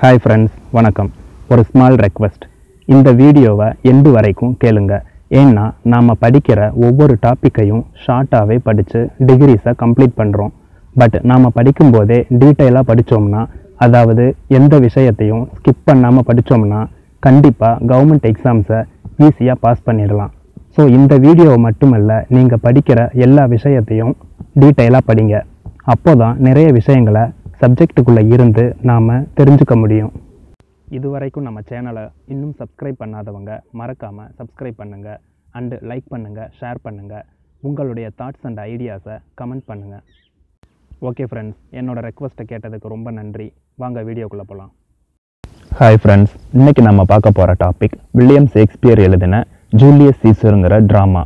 hi friends வணக்கம் ஒரு small request இந்த வீடியோவை எண்டு வரைக்கும் கேளுங்க ஏன்னா நாம் படிக்கிற ஒவ்வொரு டாப்பிக்கையும் ஷார்ட்டாகவே படித்து டிகிரிஸை கம்ப்ளீட் பண்ணுறோம் பட் நாம் படிக்கும்போதே டீட்டெயிலாக படித்தோம்னா அதாவது எந்த விஷயத்தையும் ஸ்கிப் பண்ணாமல் படித்தோம்னா கண்டிப்பாக கவர்மெண்ட் எக்ஸாம்ஸை ஈஸியாக பாஸ் பண்ணிடலாம் ஸோ இந்த வீடியோவை மட்டுமல்ல நீங்கள் படிக்கிற எல்லா விஷயத்தையும் டீட்டெயிலாக படிங்க அப்போ தான் நிறைய விஷயங்களை சப்ஜெக்ட்டுக்குள்ளே இருந்து நாம் தெரிஞ்சுக்க முடியும் இதுவரைக்கும் நம்ம சேனலை இன்னும் சப்ஸ்கிரைப் பண்ணாதவங்க மறக்காமல் சப்ஸ்கிரைப் பண்ணுங்கள் அண்டு லைக் பண்ணுங்கள் ஷேர் பண்ணுங்கள் உங்களுடைய தாட்ஸ் அண்ட் ஐடியாஸை கமெண்ட் பண்ணுங்கள் ஓகே ஃப்ரெண்ட்ஸ் என்னோட ரெக்வஸ்ட்டை கேட்டதுக்கு ரொம்ப நன்றி வாங்க வீடியோக்குள்ளே போகலாம் ஹாய் ஃப்ரெண்ட்ஸ் இன்னைக்கு நம்ம பார்க்க போகிற டாபிக் வில்லியம் ஷேக்ஸ்பியர் எழுதின ஜூலியஸ் சீசருங்கிற ட்ராமா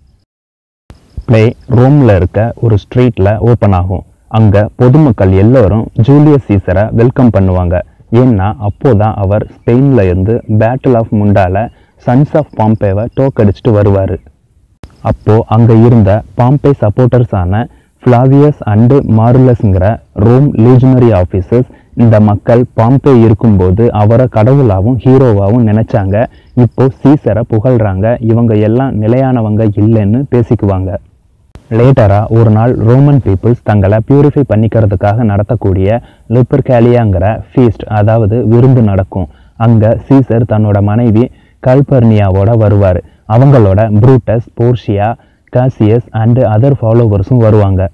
ப்ளே ரோமில் இருக்க ஒரு ஸ்ட்ரீட்டில் ஓப்பன் ஆகும் அங்கே பொதுமக்கள் எல்லோரும் ஜூலியஸ் சீசரை வெல்கம் பண்ணுவாங்க ஏன்னா அப்போதான் அவர் ஸ்பெயினில் இருந்து பேட்டில் ஆஃப் முண்டால சன்ஸ் ஆஃப் பாம்பேவை தோக்கடிச்சிட்டு வருவார் அப்போது அங்கே இருந்த பாம்பே சப்போர்ட்டர்ஸான ஃப்ளாவியஸ் அண்டு மாருலஸ்ங்கிற ரோம் லீஜனரி ஆஃபீஸர்ஸ் இந்த மக்கள் பாம்பே இருக்கும்போது அவரை கடவுளாகவும் ஹீரோவாகவும் நினைச்சாங்க இப்போ சீசரை புகழ்றாங்க இவங்க எல்லாம் நிலையானவங்க இல்லைன்னு பேசிக்குவாங்க லேட்டராக ஒரு நாள் ரோமன் பீப்புள்ஸ் தங்களை பியூரிஃபை பண்ணிக்கிறதுக்காக நடத்தக்கூடிய லிப்பர்கேலியாங்கிற ஃபீஸ்ட் அதாவது விருந்து நடக்கும் அங்கே சீசர் தன்னோட மனைவி கல்பர்னியாவோட வருவார் அவங்களோட Brutus Portia Cassius and other ஃபாலோவர்ஸும் வருவாங்க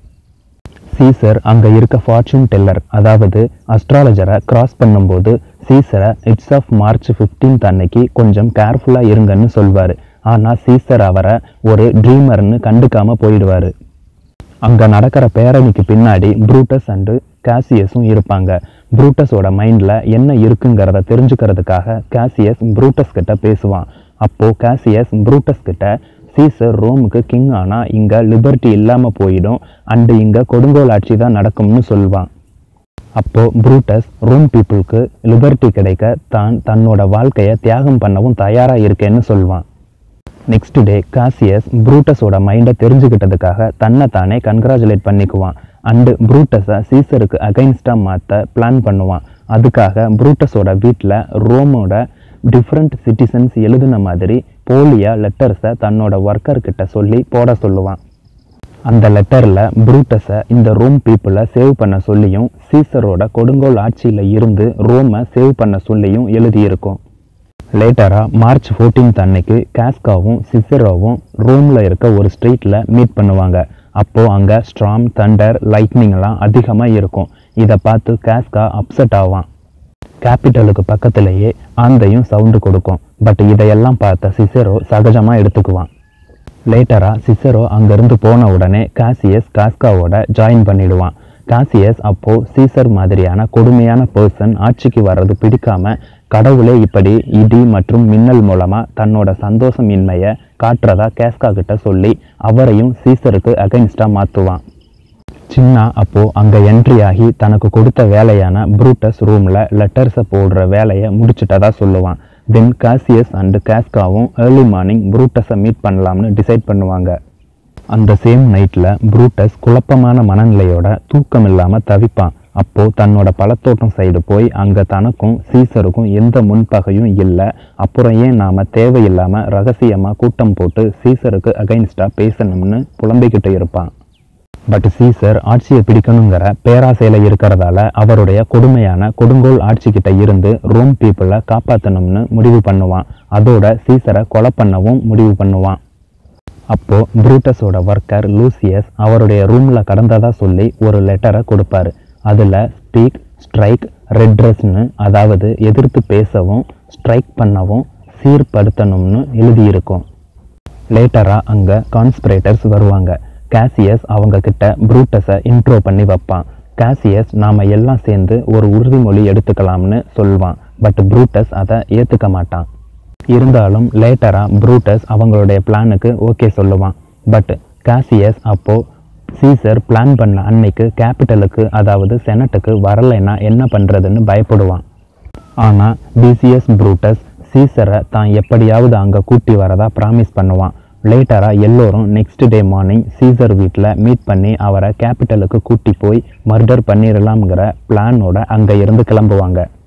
சீசர் அங்கே இருக்க ஃபார்ச்சூன் டெல்லர் அதாவது அஸ்ட்ராலஜரை கிராஸ் பண்ணும்போது சீசரை இட்ஸ் ஆஃப் மார்ச் 15th அன்னைக்கு கொஞ்சம் கேர்ஃபுல்லாக இருங்கன்னு சொல்வார் ஆனால் சீசர் அவரை ஒரு ட்ரீமர்னு கண்டுக்காம போயிடுவார் அங்கே நடக்கிற பேரணிக்கு பின்னாடி ப்ரூட்டஸ் அண்டு காசியஸும் இருப்பாங்க ப்ரூட்டஸோட மைண்டில் என்ன இருக்குங்கிறத தெரிஞ்சுக்கிறதுக்காக காசியஸ் ப்ரூட்டஸ் கிட்ட பேசுவான் அப்போது காசியஸ் ப்ரூட்டஸ் கிட்ட சீசர் ரோமுக்கு கிங் ஆனால் இங்கே லிபர்ட்டி இல்லாமல் போயிடும் அண்டு இங்கே கொடுங்கோல் ஆட்சி தான் நடக்கும்னு சொல்வான் அப்போது ப்ரூட்டஸ் ரோம் பீப்புளுக்கு லிபர்ட்டி கிடைக்க தான் தன்னோட வாழ்க்கையை தியாகம் பண்ணவும் தயாராக இருக்கேன்னு சொல்வான் நெக்ஸ்ட் டே காசியஸ் ப்ரூட்டஸோட மைண்டை தெரிஞ்சுக்கிட்டதுக்காக தன்னை தானே கங்க்ராச்சுலேட் பண்ணிக்குவான் அண்டு ப்ரூட்டஸை சீசருக்கு அகைன்ஸ்டாக மாற்ற பிளான் பண்ணுவான் அதுக்காக ப்ரூட்டஸோட வீட்டில் ரோமோட டிஃப்ரெண்ட் சிட்டிசன்ஸ் எழுதின மாதிரி போலியா லெட்டர்ஸை தன்னோட ஒர்க்கர்கிட்ட சொல்லி போட சொல்லுவான் அந்த லெட்டரில் ப்ரூட்டஸை இந்த ரோம் பீப்புளை சேவ் பண்ண சொல்லியும் சீசரோட கொடுங்கோல் ஆட்சியில் இருந்து ரோமை சேவ் பண்ண சொல்லியும் எழுதியிருக்கும் லேட்டராக மார்ச் 14th அன்னைக்கு காஸ்காவும் சிசரோவும் ரோமில் இருக்க ஒரு ஸ்ட்ரீட்டில் மீட் பண்ணுவாங்க அப்போது அங்கே ஸ்ட்ராம் தண்டர் லைட்னிங்லாம் அதிகமாக இருக்கும் இதை பார்த்து காஸ்கா அப்செட் ஆவான் கேபிட்டலுக்கு பக்கத்திலேயே ஆந்தையும் சவுண்டு கொடுக்கும் பட் இதையெல்லாம் பார்த்த சிசரோ சகஜமாக எடுத்துக்குவான் லேட்டராக சிசரோ அங்கேருந்து போன உடனே காசியஸ் காஸ்காவோட ஜாயின் பண்ணிடுவான் காசியஸ் அப்போ சீசர் மாதிரியான கொடுமையான பர்சன் ஆட்சிக்கு வர்றது பிடிக்காம கடவுளே இப்படி இடி மற்றும் மின்னல் மூலமா தன்னோட சந்தோஷம் இன்மையை காட்டுறதா கேஸ்கா கிட்ட சொல்லி அவரையும் சீசருக்கு அகைன்ஸ்டா மாத்துவான் சின்னா அப்போ அங்க என்ட்ரி ஆகி தனக்கு கொடுத்த வேலையான ப்ரூட்டஸ் ரூம்ல லெட்டர்ஸை போடுற வேலையை முடிச்சிட்டதா சொல்லுவான் தென் காசியஸ் அண்டு காஸ்காவும் ஏர்லி மார்னிங் ப்ரூட்டஸை மீட் பண்ணலாம்னு டிசைட் பண்ணுவாங்க அந்த சேம் நைட்டில் ப்ரூட்டஸ் குழப்பமான மனநிலையோட தூக்கம் இல்லாமல் தவிப்பான் அப்போ தன்னோட பழத்தோட்டம் சைடு போய் அங்கே தனக்கும் சீசருக்கும் எந்த முன்பகையும் இல்லை அப்புறம் ஏன் நாம் தேவையில்லாமல் ரகசியமாக கூட்டம் போட்டு சீசருக்கு அகைன்ஸ்டாக பேசணும்னு புலம்பிக்கிட்டு இருப்பான் பட் சீசர் ஆட்சியை பிடிக்கணுங்கிற பேராசையில் இருக்கிறதால அவருடைய கொடுமையான கொடுங்கோல் ஆட்சிக்கிட்ட இருந்து ரோம் பீப்புளை காப்பாற்றணும்னு முடிவு பண்ணுவான் அதோட சீசரை கொலை பண்ணவும் முடிவு பண்ணுவான் அப்போ ப்ரூட்டஸோட ஒர்க்கர் லூசியஸ் அவருடைய ரூமில் கடந்ததா சொல்லி ஒரு லெட்டரை கொடுப்பாரு அதில் ஸ்பீக் ஸ்ட்ரைக் ரெட்ரஸ்னு அதாவது எதிர்த்து பேசவும் ஸ்ட்ரைக் பண்ணவும் சீர்படுத்தணும்னு எழுதியிருக்கும் லேட்டராக அங்கே கான்ஸ்பிரேட்டர்ஸ் வருவாங்க காசியஸ் அவங்க கிட்ட ப்ரூட்டஸை இன்ட்ரோ பண்ணி வைப்பான் காசியஸ் நாம் எல்லாம் சேர்ந்து ஒரு உறுதிமொழி எடுத்துக்கலாம்னு சொல்வான் பட் ப்ரூட்டஸ் அதை ஏற்றுக்க மாட்டான் இருந்தாலும் லேட்டராக ப்ரூட்டஸ் அவங்களுடைய பிளானுக்கு ஓகே சொல்லுவான் பட் காசியஸ் அப்போது சீசர் பிளான் பண்ண அன்னைக்கு கேபிட்டலுக்கு அதாவது செனட்டுக்கு வரலைன்னா என்ன பண்ணுறதுன்னு பயப்படுவான் ஆனால் பிசிஎஸ் ப்ரூட்டஸ் சீசரை தான் எப்படியாவது அங்கே கூட்டி வரதா ப்ராமிஸ் பண்ணுவான் லேட்டராக எல்லோரும் நெக்ஸ்ட் டே மார்னிங் சீசர் வீட்டில் மீட் பண்ணி அவரை கேபிட்டலுக்கு கூட்டி போய் மர்டர் பண்ணிடலாம்ங்கிற பிளானோட அங்கே இருந்து கிளம்புவாங்க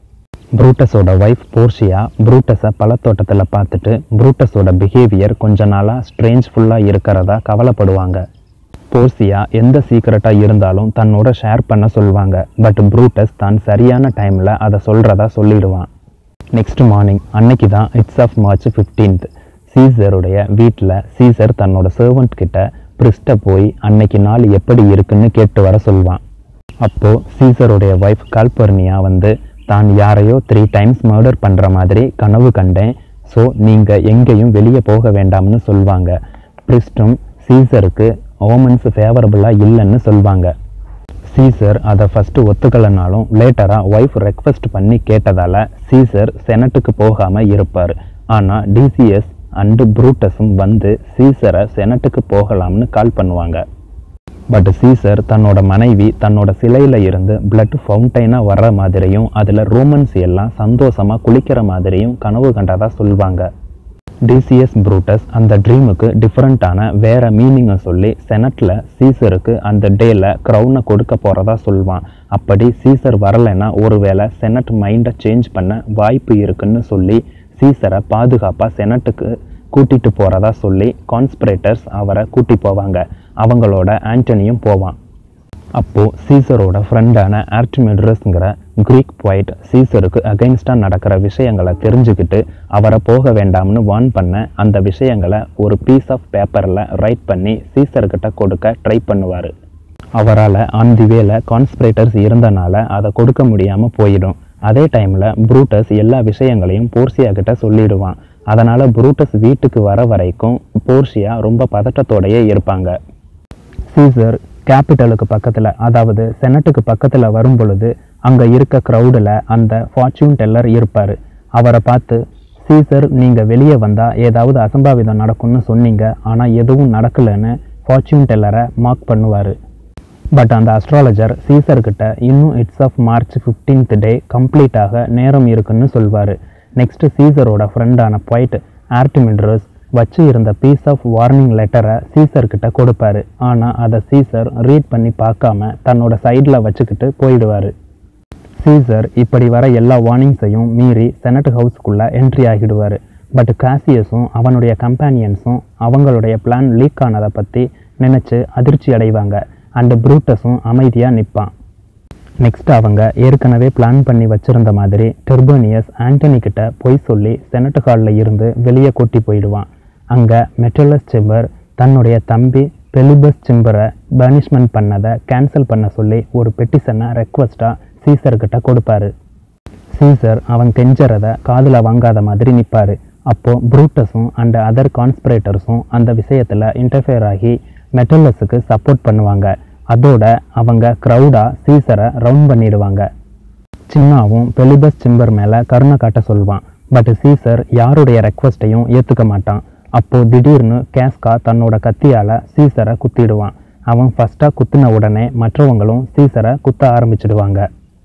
ப்ரூட்டஸோட ஒய்ஃப் போர்ஷியா ப்ரூட்டஸை பழத்தோட்டத்தில் பார்த்துட்டு ப்ரூட்டஸோட பிஹேவியர் கொஞ்ச நாளாக ஸ்ட்ரேஞ்ச்ஃபுல்லாக இருக்கிறதா கவலைப்படுவாங்க போர்சியா எந்த சீக்கிரட்டாக இருந்தாலும் தன்னோட ஷேர் பண்ண சொல்லுவாங்க பட் ப்ரூட்டஸ் தான் சரியான டைமில் அதை சொல்கிறதா சொல்லிடுவான் நெக்ஸ்ட் மார்னிங் அன்னைக்கு தான் இட்ஸ் ஆஃப் மார்ச் ஃபிஃப்டீன்த் சீசருடைய வீட்டில் சீசர் தன்னோட சர்வெண்ட் கிட்ட பிரிஸ்ட போய் அன்னைக்கு நாள் எப்படி இருக்குன்னு கேட்டு வர சொல்வான் அப்போது சீசருடைய ஒய்ஃப் கால்பர்னியா வந்து தான் யாரையோ த்ரீ டைம்ஸ் மர்டர் பண்ணுற மாதிரி கனவு கண்டேன் ஸோ நீங்கள் எங்கேயும் வெளியே போக வேண்டாம்னு சொல்வாங்க பிரிஸ்டும் சீசருக்கு ஓமன்ஸ் ஃபேவரபுளாக இல்லைன்னு சொல்வாங்க சீசர் அதை ஃபஸ்ட்டு ஒத்துக்கலைனாலும் லேட்டராக ஒய்ஃப் ரெக்வஸ்ட் பண்ணி கேட்டதால் சீசர் செனட்டுக்கு போகாமல் இருப்பார் ஆனால் டிசிஎஸ் அண்டு ப்ரூட்டஸும் வந்து சீசரை செனட்டுக்கு போகலாம்னு கால் பண்ணுவாங்க பட் சீசர் தன்னோட மனைவி தன்னோட சிலையில் இருந்து பிளட் ஃபவுண்டைனாக வர்ற மாதிரியும் அதில் ரோமன்ஸ் எல்லாம் சந்தோஷமாக குளிக்கிற மாதிரியும் கனவு கண்டதா சொல்வாங்க டிசிஎஸ் ப்ரூட்டஸ் அந்த ட்ரீமுக்கு டிஃப்ரெண்ட்டான வேற மீனிங்கை சொல்லி செனட்டில் சீசருக்கு அந்த டேல க்ரௌனை கொடுக்க போகிறதா சொல்வான் அப்படி சீசர் வரலைன்னா ஒருவேளை செனட் மைண்டை சேஞ்ச் பண்ண வாய்ப்பு இருக்குன்னு சொல்லி சீசரை பாதுகாப்பாக செனட்டுக்கு கூட்டிட்டு போகிறதா சொல்லி கான்ஸ்பிரேட்டர்ஸ் அவரை கூட்டி போவாங்க அவங்களோட ஆண்டனியும் போவான் அப்போது சீசரோட ஃப்ரெண்டான ஆர்டிமெட்ரஸ்ங்கிற க்ரீக் பாய்ட் சீசருக்கு அகைன்ஸ்டாக நடக்கிற விஷயங்களை தெரிஞ்சுக்கிட்டு அவரை போக வேண்டாம்னு வார்ன் பண்ண அந்த விஷயங்களை ஒரு பீஸ் ஆஃப் பேப்பரில் ரைட் பண்ணி சீசர்கிட்ட கொடுக்க ட்ரை பண்ணுவார் அவரால் ஆன் தி வேல கான்ஸ்பிரேட்டர்ஸ் இருந்தனால அதை கொடுக்க முடியாமல் போயிடும் அதே டைமில் ப்ரூட்டஸ் எல்லா விஷயங்களையும் போர்சியா கிட்ட சொல்லிடுவான் அதனால் ப்ரூட்டஸ் வீட்டுக்கு வர வரைக்கும் போர்ஷியா ரொம்ப பதட்டத்தோடையே இருப்பாங்க சீசர் கேபிட்டலுக்கு பக்கத்தில் அதாவது செனட்டுக்கு பக்கத்தில் வரும் பொழுது அங்கே இருக்க க்ரௌடில் அந்த ஃபார்ச்சூன் டெல்லர் இருப்பார் அவரை பார்த்து சீசர் நீங்கள் வெளியே வந்தால் ஏதாவது அசம்பாவிதம் நடக்கும்னு சொன்னீங்க ஆனால் எதுவும் நடக்கலைன்னு ஃபார்ச்சூன் டெல்லரை மார்க் பண்ணுவார் பட் அந்த அஸ்ட்ராலஜர் சீசர்கிட்ட இன்னும் ides of March fifteenth day கம்ப்ளீட்டாக நேரம் இருக்குன்னு சொல்வார் நெக்ஸ்ட் சீசரோட ஃப்ரெண்டான பாய்ட் ஆர்டிமிட்ரஸ் வச்சு இருந்த பீஸ் ஆஃப் வார்னிங் லெட்டரை சீசர்கிட்ட கொடுப்பாரு ஆனால் அதை சீசர் ரீட் பண்ணி பார்க்காம தன்னோட சைடில் வச்சுக்கிட்டு போயிடுவார் சீசர் இப்படி வர எல்லா வார்னிங்ஸையும் மீறி செனட் ஹவுஸ்க்குள்ளே என்ட்ரி ஆகிடுவார் பட் காசியஸும் அவனுடைய கம்பேனியன்ஸும் அவங்களுடைய பிளான் லீக் ஆனதை பற்றி நினச்சி அதிர்ச்சி அடைவாங்க அண்டு ப்ரூட்டஸும் அமைதியாக நிற்பான் நெக்ஸ்ட் அவங்க ஏற்கனவே பிளான் பண்ணி வச்சிருந்த மாதிரி டெர்போனியஸ் ஆண்டனி கிட்ட பொய் சொல்லி செனட் ஹாலில் இருந்து வெளியே கூட்டி போயிடுவான் அங்கே மெட்டலஸ் செம்பர் தன்னுடைய தம்பி பெலிபஸ் செம்பரை பனிஷ்மெண்ட் பண்ணதை கேன்சல் பண்ண சொல்லி ஒரு பெட்டிஷனை ரெக்வஸ்ட்டாக சீசர்கிட்ட கொடுப்பாரு சீசர் அவன் கெஞ்சறதை காதில் வாங்காத மாதிரி நிற்பார் அப்போது ப்ரூட்டஸும் அண்ட் அதர் கான்ஸ்பிரேட்டர்ஸும் அந்த விஷயத்தில் இன்டர்ஃபியர் ஆகி மெட்டல்லஸுக்கு சப்போர்ட் பண்ணுவாங்க அதோட அவங்க க்ரௌடாக சீசரை ரவுண்ட் பண்ணிடுவாங்க சின்னாவும் பெலிபஸ் சிம்பர் மேலே கருணை காட்ட சொல்வான் பட் சீசர் யாருடைய ரெக்வஸ்ட்டையும் ஏற்றுக்க மாட்டான் அப்போது திடீர்னு கேஸ்கா தன்னோட கத்தியால் சீசரை குத்திடுவான் அவன் ஃபஸ்ட்டாக குத்தின உடனே மற்றவங்களும் சீசரை குத்த ஆரம்பிச்சிடுவாங்க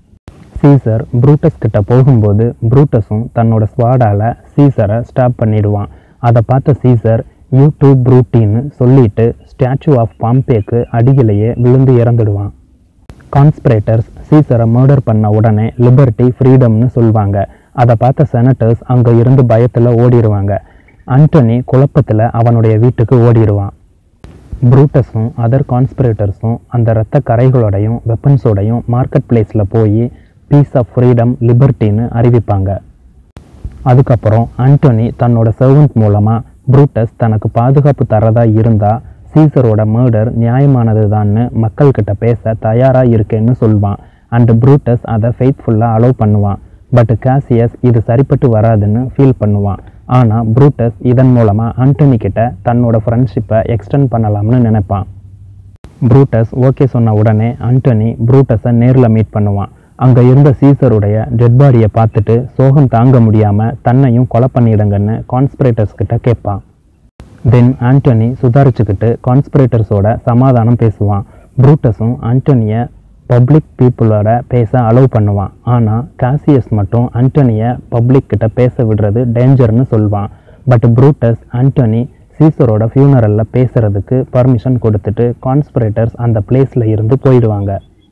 சீசர் ப்ரூட்டஸ் கிட்ட போகும்போது ப்ரூட்டஸும் தன்னோட ஸ்வாடால் சீசரை ஸ்டாப் பண்ணிடுவான் அதை பார்த்த சீசர் யூ டூ ப்ரூட்டின்னு சொல்லிட்டு ஸ்டாச்சு ஆஃப் பாம்பேக்கு அடியிலேயே விழுந்து இறந்துடுவான் கான்ஸ்பிரேட்டர்ஸ் சீசரை மர்டர் பண்ண உடனே லிபர்ட்டி ஃப்ரீடம்னு சொல்வாங்க அதை பார்த்த செனட்டர்ஸ் அங்கே இருந்து பயத்தில் ஓடிடுவாங்க ஆண்டனி குழப்பத்தில் அவனுடைய வீட்டுக்கு ஓடிடுவான் ப்ரூட்டஸும் அதர் கான்ஸ்பிரேட்டர்ஸும் அந்த இரத்த கரைகளோடையும் வெப்பன்ஸோடையும் மார்க்கெட் பிளேஸில் போய் பீஸ் ஆஃப் ஃப்ரீடம் லிபர்ட்டின்னு அறிவிப்பாங்க அதுக்கப்புறம் ஆண்டோனி தன்னோட சர்வன்ட் மூலமாக ப்ரூட்டஸ் தனக்கு பாதுகாப்பு தரதா இருந்தால் சீசரோட மர்டர் நியாயமானது தான்னு மக்கள்கிட்ட பேச தயாராக இருக்கேன்னு சொல்வான் அண்ட் ப்ரூட்டஸ் அதை ஃபெய்த்ஃபுல்லாக அலோவ் பண்ணுவான் பட் காசியஸ் இது சரிப்பட்டு வராதுன்னு ஃபீல் பண்ணுவான் ஆனால் ப்ரூட்டஸ் இதன் மூலமாக ஆண்டனி கிட்ட தன்னோட ஃப்ரெண்ட்ஷிப்பை எக்ஸ்டெண்ட் பண்ணலாம்னு நினைப்பான் ப்ரூட்டஸ் ஓகே சொன்ன உடனே ஆண்டனி ப்ரூட்டஸை நேரில் மீட் பண்ணுவான் அங்கே இருந்த சீசருடைய டெட் பாடியை பார்த்துட்டு சோகம் தாங்க முடியாமல் தன்னையும் கொலை பண்ணிடுங்கன்னு கான்ஸ்பிரேட்டர்ஸ் கிட்ட கேட்பான் தென் ஆண்டனி சுதாரிச்சுக்கிட்டு கான்ஸ்பிரேட்டர்ஸோட சமாதானம் பேசுவான் ப்ரூட்டஸும் ஆண்டனியை பப்ளிக் பீப்புளோட பேச அலோவ் பண்ணுவான் ஆனால் காசியஸ் மட்டும் ஆண்டனியை பப்ளிக் கிட்ட பேச விடுறது டேஞ்சர்னு சொல்வான் பட் ப்ரூட்டஸ் ஆண்டனி சீசரோட ஃபியூனரலில் பேசுறதுக்கு பர்மிஷன் கொடுத்துட்டு கான்ஸ்பிரேட்டர்ஸ் அந்த பிளேஸில் இருந்து போயிடுவாங்க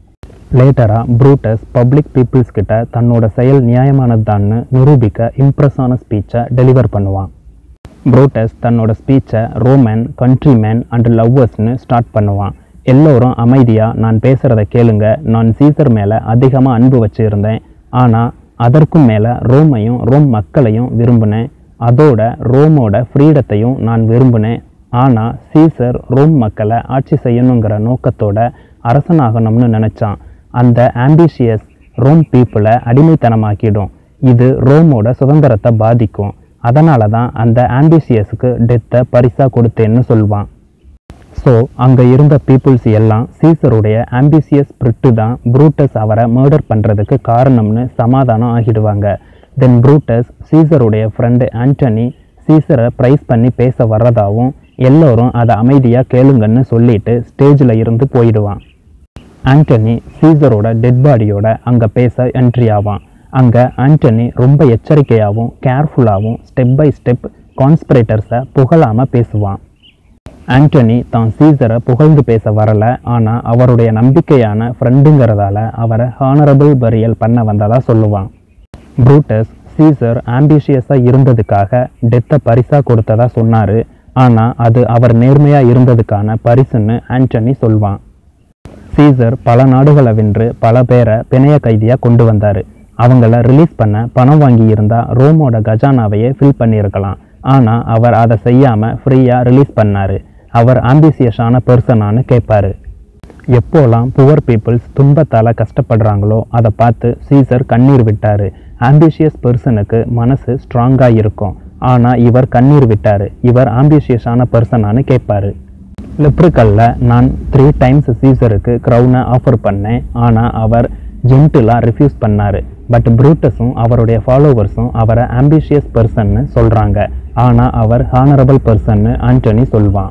லேட்டராக ப்ரூட்டஸ் பப்ளிக் பீப்புள்ஸ் கிட்ட தன்னோட செயல் நியாயமானதுதான்னு நிரூபிக்க இம்ப்ரெஸ்ஸான ஸ்பீச்சை டெலிவர் பண்ணுவான் ப்ரூட்டஸ் தன்னோட ஸ்பீச்சை ரோமன் கண்ட்ரிமேன் அண்ட் லவ்வர்ஸ்னு ஸ்டார்ட் பண்ணுவான் எல்லோரும் அமைதியாக நான் பேசுகிறத கேளுங்க நான் சீசர் மேலே அதிகமாக அன்பு வச்சுருந்தேன் ஆனால் அதற்கும் மேலே ரோமையும் ரோம் மக்களையும் விரும்பினேன் அதோட ரோமோட ஃப்ரீடத்தையும் நான் விரும்பினேன் ஆனால் சீசர் ரோம் மக்களை ஆட்சி செய்யணுங்கிற நோக்கத்தோட அரசனாகணும்னு நினச்சான் அந்த ஆம்பிஷியஸ் ரோம் பீப்புளை அடிமைத்தனமாக்கிடும் இது ரோமோட சுதந்திரத்தை பாதிக்கும் அதனால தான் அந்த ஆம்பிஷியஸுக்கு டெத்தை பரிசாக கொடுத்தேன்னு சொல்வான் ஸோ அங்கே இருந்த பீப்புள்ஸ் எல்லாம் சீசருடைய ஆம்பிசியஸ் ஸ்பிரிட்டு தான் ப்ரூட்டஸ் அவரை மர்டர் பண்ணுறதுக்கு காரணம்னு சமாதானம் ஆகிடுவாங்க தென் ப்ரூட்டஸ் சீசருடைய ஃப்ரெண்டு ஆண்டனி சீசரை ப்ரைஸ் பண்ணி பேச வர்றதாவும் எல்லோரும் அதை அமைதியாக கேளுங்கன்னு சொல்லிட்டு ஸ்டேஜில் இருந்து போயிடுவான் ஆண்டனி சீசரோட டெட் பாடியோட அங்கே பேச என்ட்ரி ஆவான் அங்கே ஆண்டனி ரொம்ப எச்சரிக்கையாகவும் கேர்ஃபுல்லாகவும் ஸ்டெப் பை ஸ்டெப் கான்ஸ்பிரேட்டர்ஸை புகழாமல் பேசுவான் ஆண்டனி தான் சீசரை புகழ்ந்து பேச வரல ஆனால் அவருடைய நம்பிக்கையான ஃப்ரெண்டுங்கிறதால அவரை ஹானரபிள் பரியல் பண்ண வந்ததா சொல்லுவான் ப்ரூட்டஸ் சீசர் ஆம்பிஷியஸாக இருந்ததுக்காக டெத்தை பரிசாக கொடுத்ததா சொன்னார் ஆனால் அது அவர் நேர்மையாக இருந்ததுக்கான பரிசுன்னு ஆண்டனி சொல்வான் சீசர் பல நாடுகளை வென்று பல பேரை பிணைய கைதியாக கொண்டு வந்தார் அவங்கள ரிலீஸ் பண்ண பணம் வாங்கி இருந்தா ரோமோட கஜானாவையே ஃபில் பண்ணியிருக்கலாம் ஆனால் அவர் அதை செய்யாமல் ஃப்ரீயாக ரிலீஸ் பண்ணார் அவர் ஆம்பிசியஸான பர்சனான்னு கேட்பாரு எப்போலாம் புவர் பீப்புள்ஸ் துன்பத்தால் கஷ்டப்படுறாங்களோ அதை பார்த்து சீசர் கண்ணீர் விட்டார் ஆம்பிஷியஸ் பர்சனுக்கு மனசு ஸ்ட்ராங்காக இருக்கும் ஆனால் இவர் கண்ணீர் விட்டார் இவர் ஆம்பிஷியஸான பர்சனான்னு கேட்பாரு லெப்ரிக்கல்ல நான் த்ரீ டைம்ஸ் சீசருக்கு க்ரௌனை ஆஃபர் பண்ணேன் ஆனால் அவர் ஜென்டிலாக ரிஃப்யூஸ் பண்ணார் பட் ப்ரூட்டஸும் அவருடைய ஃபாலோவர்ஸும் அவரை ஆம்பிஷியஸ் பர்சன்னு சொல்கிறாங்க ஆனால் அவர் ஹானரபிள் பர்சன்னு ஆண்டனி சொல்வான்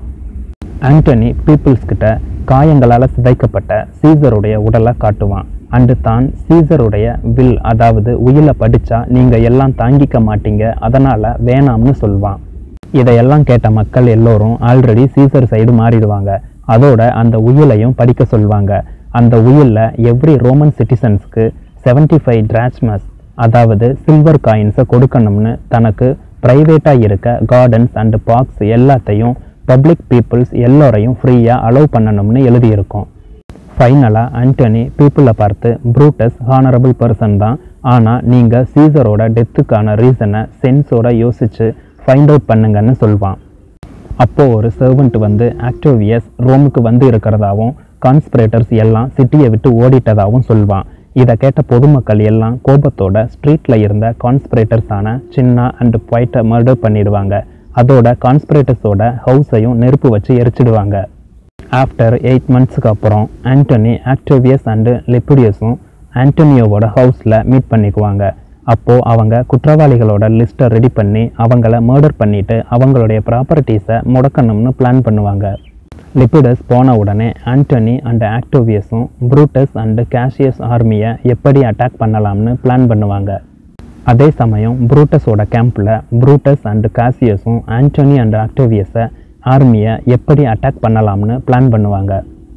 ஆண்டனி பீப்புள்ஸ் கிட்ட காயங்களால் சிதைக்கப்பட்ட சீசருடைய உடலை காட்டுவான் அண்டு தான் சீசருடைய வில் அதாவது உயிலை படித்தா நீங்கள் எல்லாம் தாங்கிக்க மாட்டீங்க அதனால் வேணாம்னு சொல்வான் இதையெல்லாம் கேட்ட மக்கள் எல்லோரும் ஆல்ரெடி சீசர் சைடு மாறிடுவாங்க அதோட அந்த உயிலையும் படிக்க சொல்வாங்க அந்த உயிலில் எவ்ரி ரோமன் சிட்டிசன்ஸ்க்கு 75 ஃபைவ் டிராச்மஸ் அதாவது சில்வர் காயின்ஸை கொடுக்கணும்னு தனக்கு ப்ரைவேட்டாக இருக்க கார்டன்ஸ் அண்ட் பார்க்ஸ் எல்லாத்தையும் பப்ளிக் பீப்புள்ஸ் எல்லோரையும் ஃப்ரீயாக அலோவ் பண்ணணும்னு எழுதியிருக்கும் ஃபைனலாக ஆண்டனி பீப்புளை பார்த்து ப்ரூட்டஸ் ஹானரபிள் பர்சன் தான் ஆனால் நீங்கள் சீசரோட டெத்துக்கான ரீசனை சென்ஸோட யோசித்து ஃபைண்ட் அவுட் பண்ணுங்கன்னு சொல்வான் அப்போது ஒரு சர்வெண்ட் வந்து ஆக்டோவியஸ் ரோமுக்கு வந்து இருக்கிறதாவும் கான்ஸ்பிரேட்டர்ஸ் எல்லாம் சிட்டியை விட்டு ஓடிட்டதாகவும் சொல்வான் இதை கேட்ட பொதுமக்கள் எல்லாம் கோபத்தோட ஸ்ட்ரீட்டில் இருந்த கான்ஸ்பிரேட்டர்ஸான சின்ன அண்ட் பொயிட்டை மர்டர் பண்ணிடுவாங்க அதோட கான்ஸ்பிரேட்டர்ஸோட ஹவுஸையும் நெருப்பு வச்சு எரிச்சிடுவாங்க ஆஃப்டர் எயிட் மந்த்ஸுக்கு அப்புறம் ஆண்டனி ஆக்டோவியஸ் அண்டு லெப்புடியஸும் ஆண்டனியோவோட ஹவுஸில் மீட் பண்ணிக்குவாங்க அப்போது அவங்க குற்றவாளிகளோட லிஸ்ட்டை ரெடி பண்ணி அவங்கள மர்டர் பண்ணிட்டு அவங்களுடைய ப்ராப்பர்ட்டிஸை முடக்கணும்னு பிளான் பண்ணுவாங்க லிப்பிடஸ் போன உடனே ஆண்டனி அண்ட் ஆக்டோவியஸும் ப்ரூட்டஸ் அண்ட் கேஷியஸ் ஆர்மியை எப்படி அட்டாக் பண்ணலாம்னு பிளான் பண்ணுவாங்க அதே சமயம் ப்ரூட்டஸோட கேம்பில் ப்ரூட்டஸ் அண்ட் காசியஸும் ஆண்டனி அண்ட் ஆக்டோவியஸை ஆர்மியை எப்படி அட்டாக் பண்ணலாம்னு பிளான் பண்ணுவாங்க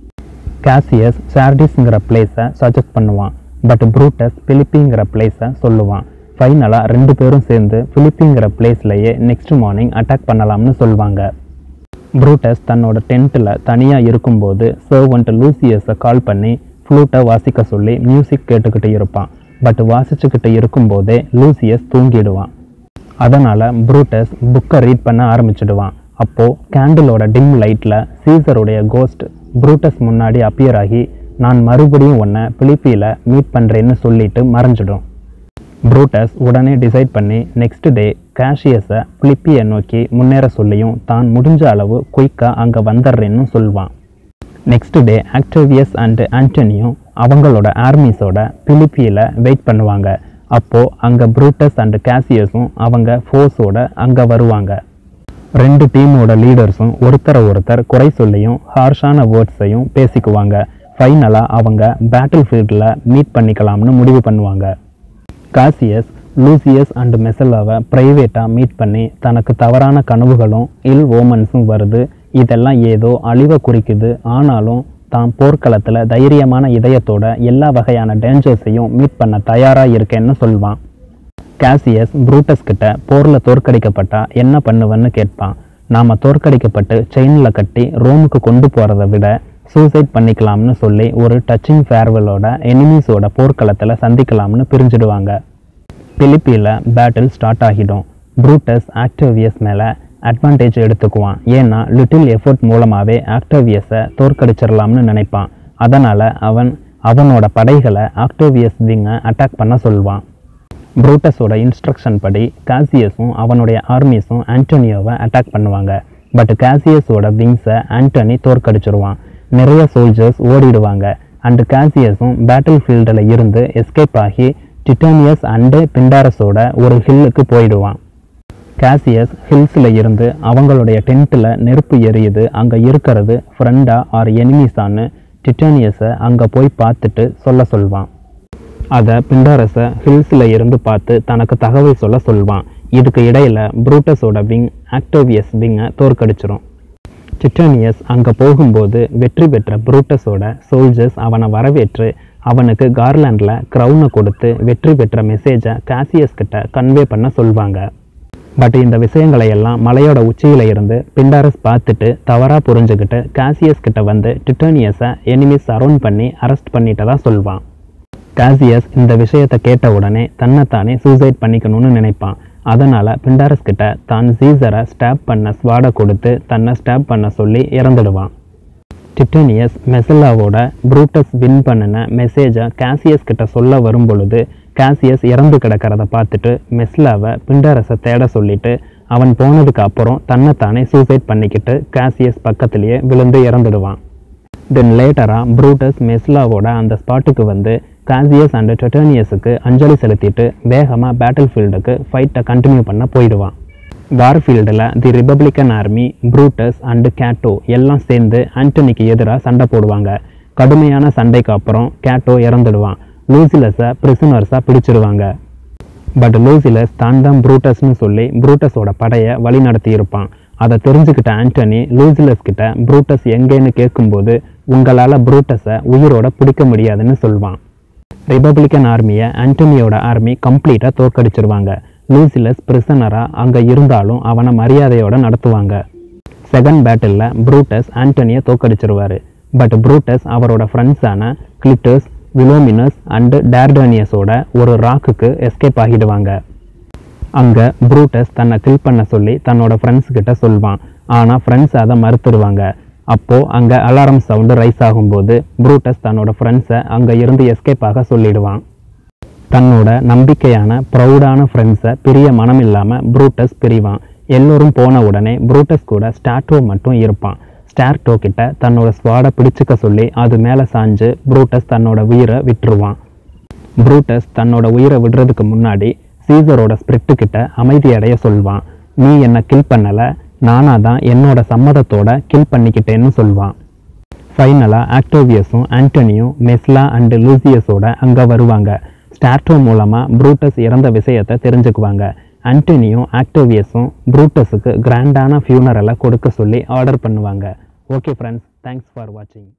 காசியஸ் சார்டிஸ்ங்கிற பிளேஸை சஜஸ்ட் பண்ணுவான் பட் ப்ரூட்டஸ் பிலிப்பிங்கிற பிளேஸை சொல்லுவான் ஃபைனலாக ரெண்டு பேரும் சேர்ந்து பிலிப்பிங்கிற பிளேஸ்லையே நெக்ஸ்ட் மார்னிங் அட்டாக் பண்ணலாம்னு சொல்லுவாங்க ப்ரூட்டஸ் தன்னோட டென்ட்டில் தனியாக இருக்கும்போது சர்வன்ட் லூசியஸை கால் பண்ணி ஃப்ளூட்டை வாசிக்க சொல்லி மியூசிக் கேட்டுக்கிட்டு இருப்பான் பட் வாசிச்சுக்கிட்டு இருக்கும்போதே லூசியஸ் தூங்கிடுவான் அதனால் ப்ரூட்டஸ் புக்கை ரீட் பண்ண ஆரம்பிச்சிடுவான் அப்போது கேண்டிலோட டிம் லைட்டில் சீசருடைய கோஸ்ட் ப்ரூட்டஸ் முன்னாடி அப்பியர் ஆகி நான் மறுபடியும் உன்னை பிலிப்பியில் மீட் பண்ணுறேன்னு சொல்லிட்டு மறைஞ்சிடும் ப்ரூட்டஸ் உடனே டிசைட் பண்ணி நெக்ஸ்ட் டே கேஷியஸை பிலிப்பியை நோக்கி முன்னேற சொல்லியும் தான் முடிஞ்ச அளவு குயிக்காக அங்கே வந்துடுறேன்னு சொல்வான் நெக்ஸ்ட் டே ஆக்டோவியஸ் அண்ட் ஆண்டனியும் அவங்களோட ஆர்மிஸோட பிலிப்பியில் வெயிட் பண்ணுவாங்க அப்போது அங்கே ப்ரூட்டஸ் அண்ட் கேசியஸும் அவங்க ஃபோர்ஸோட அங்கே வருவாங்க ரெண்டு டீமோட லீடர்ஸும் ஒருத்தரை ஒருத்தர் குறை சொல்லியும் ஹார்ஷான வேர்ட்ஸையும் பேசிக்குவாங்க ஃபைனலாக அவங்க பேட்டில் ஃபீல்டில் மீட் பண்ணிக்கலாம்னு முடிவு பண்ணுவாங்க காசியஸ் லூசியஸ் அண்ட் மெசலாவை ப்ரைவேட்டாக மீட் பண்ணி தனக்கு தவறான கனவுகளும் இல் ஓமன்ஸும் வருது இதெல்லாம் ஏதோ அழிவை குறிக்குது ஆனாலும் தான் போர்க்களத்தில் தைரியமான இதயத்தோட எல்லா வகையான டேஞ்சர்ஸையும் மீட் பண்ண தயாராக இருக்கேன்னு சொல்வான் கேசியஸ் ப்ரூட்டஸ் கிட்ட போரில் தோற்கடிக்கப்பட்டா என்ன பண்ணுவேன்னு கேட்பான் நாம் தோற்கடிக்கப்பட்டு செயினில் கட்டி ரோமுக்கு கொண்டு போகிறத விட சூசைட் பண்ணிக்கலாம்னு சொல்லி ஒரு டச்சிங் ஃபேர்வெலோட எனிமீஸோட போர்க்களத்தில் சந்திக்கலாம்னு பிரிஞ்சிடுவாங்க பிலிப்பியில் பேட்டில் ஸ்டார்ட் ஆகிடும் ப்ரூட்டஸ் ஆக்டோவியஸ் மேலே அட்வான்டேஜ் எடுத்துக்குவான் ஏன்னா லிட்டில் எஃபோர்ட் மூலமாகவே ஆக்டோவியஸை தோற்கடிச்சிடலாம்னு நினைப்பான் அதனால் அவன் அவனோட படைகளை ஆக்டோவியஸ் விங்கை அட்டாக் பண்ண சொல்வான் ப்ரூட்டஸோட இன்ஸ்ட்ரக்ஷன் படி காசியஸும் அவனுடைய ஆர்மிஸும் ஆண்டோனியோவை அட்டாக் பண்ணுவாங்க பட் காசியஸோட விங்ஸை ஆண்டோனி தோற்கடிச்சிருவான் நிறைய சோல்ஜர்ஸ் ஓடிடுவாங்க அண்ட் காசியஸும் பேட்டில் ஃபீல்டில் இருந்து எஸ்கேப் ஆகி டிட்டானியஸ் அண்டு பிண்டாரஸோட ஒரு ஹில்லுக்கு போயிடுவான் காசியஸ் ஹில்ஸில் இருந்து அவங்களுடைய டென்ட்டில் நெருப்பு எரியுது அங்கே இருக்கிறது ஃப்ரெண்டா ஆர் எனிமீஸான்னு டிட்டானியஸை அங்கே போய் பார்த்துட்டு சொல்ல சொல்வான் அதை பிண்டாரஸை ஹில்ஸில் இருந்து பார்த்து தனக்கு தகவல் சொல்ல சொல்வான் இதுக்கு இடையில ப்ரூட்டஸோட விங் ஆக்டோவியஸ் விங்கை தோற்கடிச்சிரும் டிட்டானியஸ் அங்கே போகும்போது வெற்றி பெற்ற ப்ரூட்டஸோட சோல்ஜர்ஸ் அவனை வரவேற்று அவனுக்கு கார்லாண்டில் க்ரௌனை கொடுத்து வெற்றி பெற்ற மெசேஜை காசியஸ் கிட்ட கன்வே பண்ண சொல்வாங்க பட் இந்த விஷயங்களை எல்லாம் மலையோட உச்சியில இருந்து பிண்டாரஸ் பார்த்துட்டு தவறாக புரிஞ்சுக்கிட்டு காசியஸ் கிட்ட வந்து டிட்டோனியஸை எனிமிஸ் சரௌண்ட் பண்ணி அரெஸ்ட் பண்ணிட்டதா சொல்வான் காசியஸ் இந்த விஷயத்தை கேட்ட உடனே தன்னைத்தானே சூசைட் பண்ணிக்கணும்னு நினைப்பான் அதனால் பிண்டாரஸ் கிட்ட தான் சீசரை ஸ்டாப் பண்ண ஸ்வாடை கொடுத்து தன்னை ஸ்டாப் பண்ண சொல்லி இறந்துடுவான் டிட்டோனியஸ் மெசல்லாவோட ப்ரூட்டஸ் வின் பண்ணின மெசேஜை காசியஸ் கிட்ட சொல்ல வரும் பொழுது காசியஸ் இறந்து கிடக்கிறத பார்த்துட்டு மெஸ்லாவை பிண்டாரஸை தேட சொல்லிட்டு அவன் போனதுக்கு அப்புறம் தன்னைத்தானே சூசைட் பண்ணிக்கிட்டு காசியஸ் பக்கத்திலேயே விழுந்து இறந்துடுவான் தென் லேட்டராக ப்ரூட்டஸ் மெஸ்லாவோட அந்த ஸ்பாட்டுக்கு வந்து காசியஸ் அண்ட் டெட்டோனியஸுக்கு அஞ்சலி செலுத்திட்டு வேகமாக பேட்டில் ஃபீல்டுக்கு ஃபைட்டை கண்டினியூ பண்ண போயிடுவான் வார்ஃபீல்டில் the republican army Brutus and Cato எல்லாம் சேர்ந்து ஆண்டனிக்கு எதிராக சண்டை போடுவாங்க கடுமையான சண்டைக்கு அப்புறம் கேட்டோ இறந்துடுவான் லூசிலஸை பிரிசனர்ஸாக பிடிச்சிருவாங்க பட் லூசிலஸ் தான் தான் ப்ரூட்டஸ்னு சொல்லி ப்ரூட்டஸோட படையை வழி நடத்தி இருப்பான் அதை தெரிஞ்சுக்கிட்ட ஆண்டனி லூசிலஸ் கிட்ட ப்ரூட்டஸ் எங்கேன்னு கேட்கும்போது உங்களால் ப்ரூட்டஸை உயிரோட பிடிக்க முடியாதுன்னு சொல்வான் ரிப்பப்ளிக்கன் ஆர்மியை ஆண்டனியோட ஆர்மி கம்ப்ளீட்டாக தோற்கடிச்சிருவாங்க லூசிலஸ் பிரிசனராக அங்கே இருந்தாலும் அவனை மரியாதையோட நடத்துவாங்க செகண்ட் பேட்டிலில் ப்ரூட்டஸ் ஆண்டனியை தோற்கடிச்சிருவாரு பட் ப்ரூட்டஸ் அவரோட ஃப்ரெண்ட்ஸான கிளிட்டஸ் விலோமினஸ் அண்டு டேர்டானியஸோட ஒரு ராக்குக்கு எஸ்கேப் ஆகிடுவாங்க அங்கே ப்ரூட்டஸ் தன்னை கில் பண்ண சொல்லி தன்னோட ஃப்ரெண்ட்ஸ் கிட்ட சொல்வான் ஆனால் ஃப்ரெண்ட்ஸ் அதை மறுத்துடுவாங்க அப்போது அங்கே அலாரம் சவுண்டு ரைஸ் ஆகும்போது ப்ரூட்டஸ் தன்னோட ஃப்ரெண்ட்ஸை அங்கே இருந்து எஸ்கேப் ஆக சொல்லிடுவான் தன்னோட நம்பிக்கையான ப்ரௌடான ஃப்ரெண்ட்ஸை பிரிய மனம் இல்லாமல் ப்ரூட்டஸ் பிரிவான் எல்லோரும் போன உடனே ப்ரூட்டஸ் கூட ஸ்டாட்டோ மட்டும் இருப்பான் ஸ்டார்டோ கிட்ட தன்னோட ஸ்வாடை பிடிச்சுக்க சொல்லி அது மேலே சாஞ்சு ப்ரூட்டஸ் தன்னோட உயிரை விட்டுருவான் ப்ரூட்டஸ் தன்னோட உயிரை விடுறதுக்கு முன்னாடி சீசரோட ஸ்பிரிட்டு கிட்ட அமைதி அடைய சொல்வான் நீ என்னை கில் பண்ணலை நானாக தான் என்னோட சம்மதத்தோட கில் பண்ணிக்கிட்டேன்னு சொல்வான் ஃபைனலாக ஆக்டோவியஸும் ஆண்டனியும் மெஸ்லா அண்டு லூசியஸோட அங்கே வருவாங்க ஸ்டார்டோ மூலமாக ப்ரூட்டஸ் இறந்த விஷயத்தை தெரிஞ்சுக்குவாங்க ஆண்டனியும் ஆக்டோவியஸும் ப்ரூட்டஸுக்கு கிராண்டான ஃபியூனரலை கொடுக்க சொல்லி ஆர்டர் பண்ணுவாங்க ஓகே ஃப்ரெண்ட்ஸ் தேங்க்ஸ் ஃபார் வாட்சிங்